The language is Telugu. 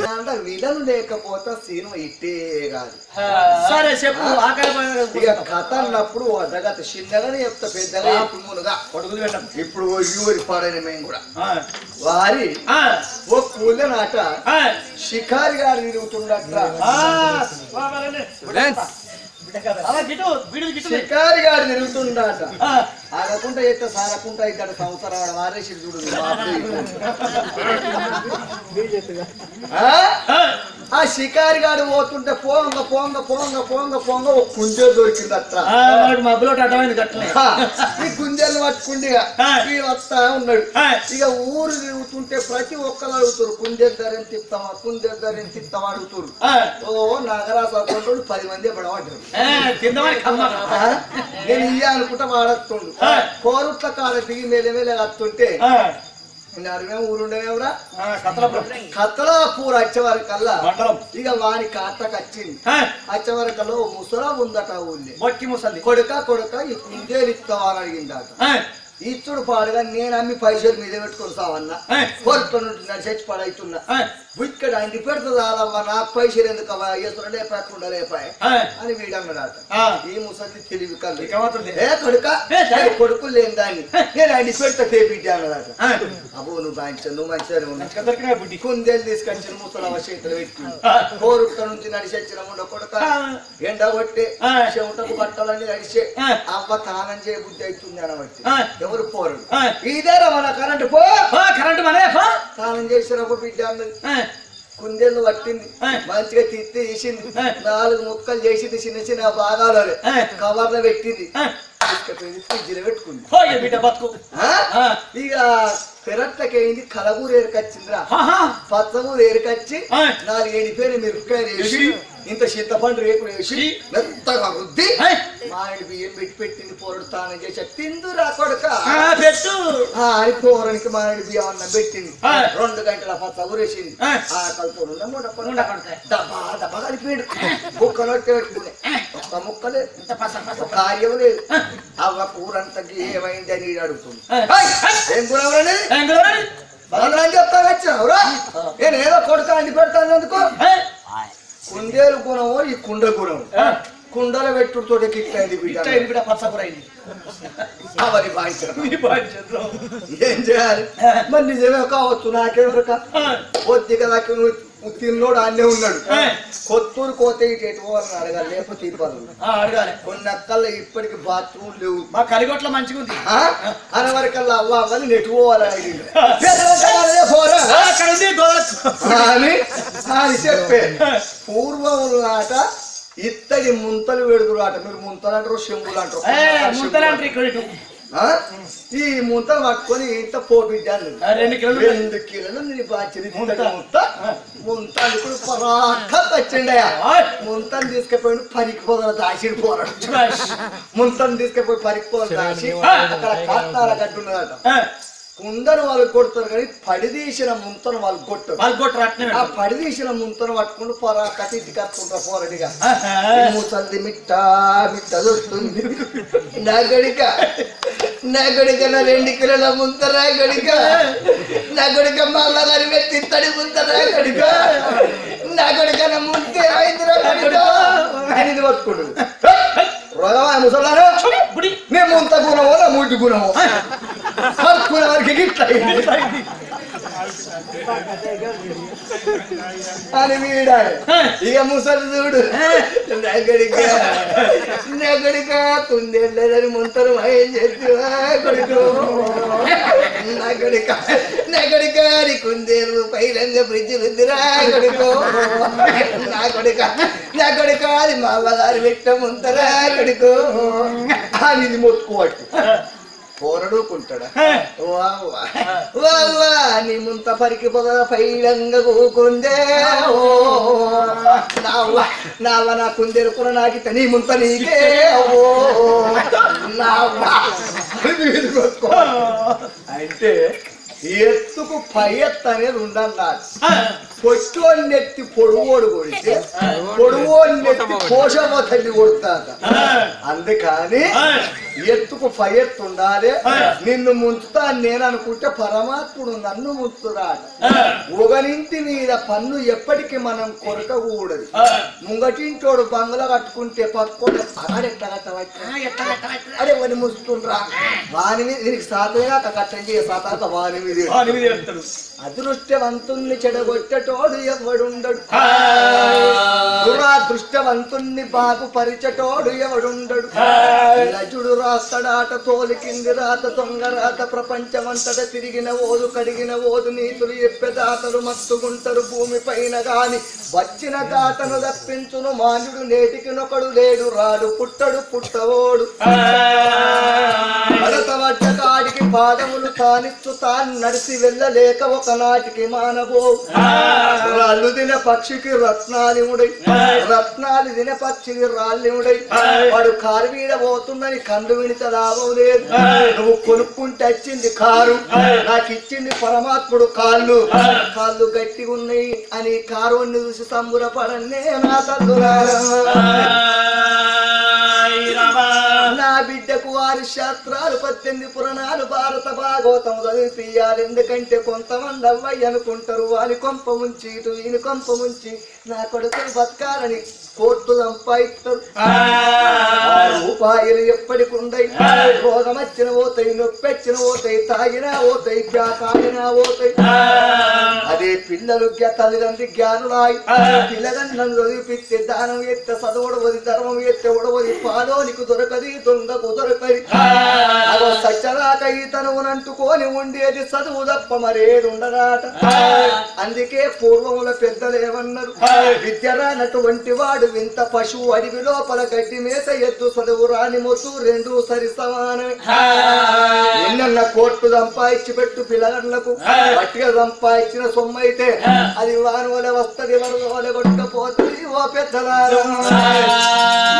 అంటే విలను లేకపోతే సినిమా ఇట్టే కాదు సరే చెప్పు ఆకలి ఇక కథ అన్నప్పుడు అడ్డగత చిన్నగానే చెప్తా పెద్దగా ఇప్పుడు మునుగా కొడుకులు పెట్టం ఇప్పుడు ఊరి పాడైన మేము కూడా వారి ఓ పూల నాట షికారి గారు తిరుగుతుండట షికారి గారు తిరుగుతుండట ఆగకుండా అయితే సారకుండా ఇద్దరు సంవత్సరాలు వారేసి చూడు మా అబ్బాయి. ఆ? ఆ షికారి గారు పోతుంటే పోంగ పోంగ పోంగ పోంగ పోంగ ఒక కుంజే దొరికిందట మబ్బులో అర్థమైంది గట్లనే ఆ, ఈ గుంజలు పట్టుకుండి ఇక. ఆ. ఈ వస్తా ఉన్నాడు ఆ. ఇక ఊరు తిరుగుతుంటే ప్రతి ఒక్కరు అడుగుతారు కుంజలు ధర ఎంత ఇస్తావా కుంజలు ధర ఎంత ఇస్తావా అడుగుతారు ఓ నగరాస కొండోడు పది మంది పడబడ్డారు కిందవాడి కమ్మ ఆ? నేను ఇయ్య అనుకుంటా వాడత్తుండు ఆ. కోరుట్ల కాడ దిగి మెల్ల మెల్ల వస్తుంటే నడిమే ఊరుండేవరా కథలపురం కత్తలాపూర్ వచ్చేవారికల్లా మండలం ఇక వాని కాటకు వచ్చింది వచ్చేవారికల్లా ఓ ముసలా ఉందట ఊళ్ళే బొట్టి ముసలి కొడుక కొడుక ఈ కుందేలు ఇస్తావా అని అడిగిందట ఇచ్చుడు పాడుగా నేను అమ్మి పైసలు మీద పెట్టుకొని సావన్నా కోరుట్ల నుండి నడిచి పడైతున్నా ఇక్కడ అండి పెడుతుంది అలవ్వ నాకు పైసలు ఎందుకు అవ్వ ఎదురు లేపకుండా లేపాయి అని వీడన్నాడట ఈ ముసలి తెలివి కళ్ళు ఇకమాత్రం ఏ కొడుక ఏ, సరే. ఏ కొడుకులు లేని దాన్ని నేను అండి పెడతా తేపిట్టి అన్నదట అబ్బో నువ్వు మంచి నువ్వు మంచిగా ఉన్నావు దొరికిన బుడ్డి కుందేలు తీసుకొచ్చిన ముసలవ చేతులు పెట్టి కోరుట్ల నుంచి నడిచి వచ్చిన ముండ కొడుక ఎండ కొట్టి ఆ. చెమటకు బట్టలన్నీ నడిచే ఆ. అవ్వ తానం చేయ బుద్ధి అవుతుంది అనబట్టి ఆ. ఎవరు పోరు ఆ. ఇదేరా మన కరెంట్ పో కరెంట్ మనే పో తానం చేసినప్పుడు బిడ్డ అన్నది ఆ, కుందేలు పట్టింది ఆ. మంచిగా తిత్తి తీసింది ఆ. నాలుగు ముక్కలు చేసింది చిన్న చిన్న భాగాలు ఆ. కవర్లో పెట్టింది ఆ, తీసుకుపోయింది ఫ్రిడ్జ్లో పెట్టుకుంది పోయి బిడ్డ బతుకు ఆ? ఆ, ఇక పెరట్లకైంది కలగూరు ఏరుకొచ్చిందిరా ఆహా, పచ్చమూరు ఏరుకొచ్చి ఆ. నాలుగు ఎండిపోయిన మిరపకాయలు వేసి వేసి, ఇంత చింతపండు రేకులు వేసి వేసి, మెత్తగా రుద్ది ఆ, మామిడి బియ్యం పెట్టి పెట్టింది పోరడు తానం చేసి తిందురా కొడుక ఆ, పెట్టు ఆ, అని పోరానికి మామిడి బియ్యం అన్నం పెట్టింది ఆ. రెండు గంటల పచ్చ ఊరేసింది ఆ. ఆ కలుపు ఉన్న మూడ పడక. ఉండ కొడతాయి. దబా దబా కలిపాడు ముక్క నొట్టి పెట్టుకుని ఒక్క ముక్కలే ఇంత పస పస ఒక కార్యం లేదు అవ్వ కూరంతకి ఏమైంది అని ఈడు అడుగుతుంది ఆ. ఏయ్! ఏం కూర ఎవరని ఏం కుదరదు? బలరాని చెప్తా వచ్చినావురా నేను ఏదో కొడుక అండి పెడతాను ఎందుకు ఏ, కుందేలు గుణము ఈ కుండ గుణము ఆ, కుండల పెట్టుడుతో కిట్టయింది ఇట్ట బిడ్డ ఇది బిడ్డ పచ్చ కూర అయింది అవని భావించడం నీ బాధ్యత. ఏం చేయాలి మరి నిజమే కావచ్చు నాకెవరక ఆ, కొద్దిగా దాకా నువ్వు తిన్నోడు అన్నే ఉన్నాడు ఆ. కొత్తూరు కోత ఇటు ఎటు పోవాలని అడగాలి లేకపోతే ఇబ్బంది ఆ, అడగాలి కొన్ని అక్కల్లో ఇప్పటికి బాత్రూమ్ లేవు మా కలిగొట్ల మంచిగా ఉంది ఆ? అనవరకల్లా అవ్వ అవ్వని నెట్టు పోవాలని అడిగిండు. "ఏ, పోరా ఆ, అక్కడ ఉంది గోడలకు. అని అని చెప్పే పూర్వం నాట ఇత్తడి ముంతలు పెడుతురు అట మీరు ముంతలు అంటారు శంభులు అంటారు ఏ, ముంతలంటారు ఇక్కడ ఇటు. ఆ? ఈ ముంతలు పట్టుకొని ఇంత పోపిడ్డాను ఆ, రెండు కిలోలు రెండు కిలోలు నీ బాధ్యత ముంత. ముంత ముంత ఇప్పుడు పరాక వచ్చిండయా ఆయ్. ముంతను తీసుకుపోయి పరికి పోదల దాచిడు పోరాడు ముంతను తీసుకుపోయి పరికి పోదల దాచి అక్కడ కట్టాల కట్టున్నదట ఆ, కుందరు వాళ్ళు కొడతారు కానీ పడిదీసిన ముంతను వాళ్ళు కొట్టరు వాళ్ళు కొట్టరు అట్నే ఆ పెట్టు. పడిదీసిన ముంతను పట్టుకుంటూ పొర కట్టి కట్టుకుంటారు పోరడిగా ఆహా. ముసల్ది మిట్ట మిట్ట దొరుకుతుంది నగడిక నగడిక నా రెండు కిలోల ముంత రాగడిక నగడిక మళ్ళా గారి పెట్టి తడి ముంత రాగడిక నగడిక నా ముంతే ఐదు రాగడిక అని ఇది పట్టుకుంటుంది రోగమా ముసలారా బుడి. మేము ముంత గుణమో నా మూటి గుణమో కలుపుకునే వారికి గిట్ల అయింది. అని వీడాలి ఇక ముసలి చూడు నగడిక నగడిక కుందేళ్ళని ముంతరు ఏం చేస్తువా కొడుకు నగడిక నగడిక నీ కుందేలు పైలంగా ఫ్రిడ్జ్ రుద్దిరా కొడుకు నా కొడుక నా కొడుక అది మా అమ్మగారు పెట్ట ముంతరా కొడుకు అని ఇది మొత్తుకోవట్టు పోరడుకుంటాడా వావ్వా. వావ్వా, నీ ముంత పరికి పొద పైలంగా కూకుందే ఓ నావ్వ నావ నా కుందెరుకున నాకి నీ ముంత నీకే ఓ నావ్వ వీడు కొట్టుకో. అంటే ఎత్తుకు పై ఎత్తు అనేది ఉండన్నారు పొట్టోని నెత్తి పొడుగోడు కొడితే పొడుగోని నెత్తి పోషమ్మ తల్లి కొడతాక అందుకని ఎత్తుకు పై ఎత్తు ఉండాలి నిన్ను ముంచుతా అని నేను అనుకుంటే పరమాత్ముడు నన్ను ముంచుతాడు ఒకరింటి మీద పన్ను ఎప్పటికీ మనం కొరకకూడదు ముంగటింటోడు బంగ్లా కట్టుకుంటే పక్కోడు అడెట్ట కట్టవచ్చు అరే వాడిని ముస్తుండ్రా వాని మీద దీనికి సాతగా కట్టం చేయ సాతాక వాని మీద అదృష్టవంతుణ్ణి చెడగొట్టటోడు ఎవడుండడు దురాదృష్టవంతుణ్ణి బాగుపరిచటోడు ఎవడుండడు లజుడు రాస్తాడాట తోలికింది రాత దొంగ రాత ప్రపంచమంతట తిరిగిన ఓదు కడిగిన ఓదు నీతులు ఎప్పెదాతలు మత్తుగుంటరు భూమి పైన గాని వచ్చిన గాతను తప్పించును మానుడు నేటికి నొకడు లేడు రాడు పుట్టడు పుట్టవోడు భరతవడ్డ కాడికి పాదములు తానిచ్చు తాను నడిసి వెళ్ళలేక ఒకనాటికి మానబో రాళ్ళు దిన పక్షికి రత్నాలిముడై రత్నాలు దిన పక్షికి రాళ్ళిముడై వాడు కారు మీద పోతుందని కండు వినిత లాభం లేదు నువ్వు కొనుక్కుంటే వచ్చింది కారు నాకు ఇచ్చింది పరమాత్ముడు కాళ్ళు కాళ్ళు గట్టిగా ఉన్నాయి అని కారు చూసి సంబురపడన్నే నా తల్లులారా నా బిడ్డకు వారి శాస్త్రాలు పద్దెనిమిది పురాణాలు భారత భాగవతం చదివిపియాలి ఎందుకంటే కొంతమంది అవ్వయ్య అనుకుంటారు వాని కొంప ముంచి ఇటు ఈయన కొంప ముంచి నా కొడుకుని బతకాలని కోర్టు సంపాదిస్తారు ఆ రూపాయలు ఎప్పటికి ఉండయి రోగం వచ్చిన పోతాయి నొప్పి వచ్చిన పోతాయి తాగినా పోతాయి గ్యా తాగినా పోతాయి అదే పిల్లలు గ్య- తల్లిదండ్రి జ్ఞానులాయి పిల్లగన్నం చదివిపిస్తే దానం ఎత్తే చదవడవది ధర్మం ఎత్తే ఉడవది పాలోనికి దొరకది దొంగకు దొరకది అదో సచ్చరాక ఈతనువునంటుకొని ఉండేది చదువు తప్ప మరేది ఉండరాట అందుకే పూర్వముల పెద్దలు ఏమన్నారు విద్య రానటువంటి వాడు వింత పశువు అడవి లోపల గడ్డి మేత ఎద్దు చదువు రాని మొత్తు రెండు సరి సమానమే ఎన్నెన్న కోర్టు సంపాదించి పెట్టు పిల్లలకు గట్టిగా సంపాదించిన సొమ్ము అయితే అది వాని వలె వస్తది వరద వలె కొట్టుకపోతుంది ఓ పెద్దలారా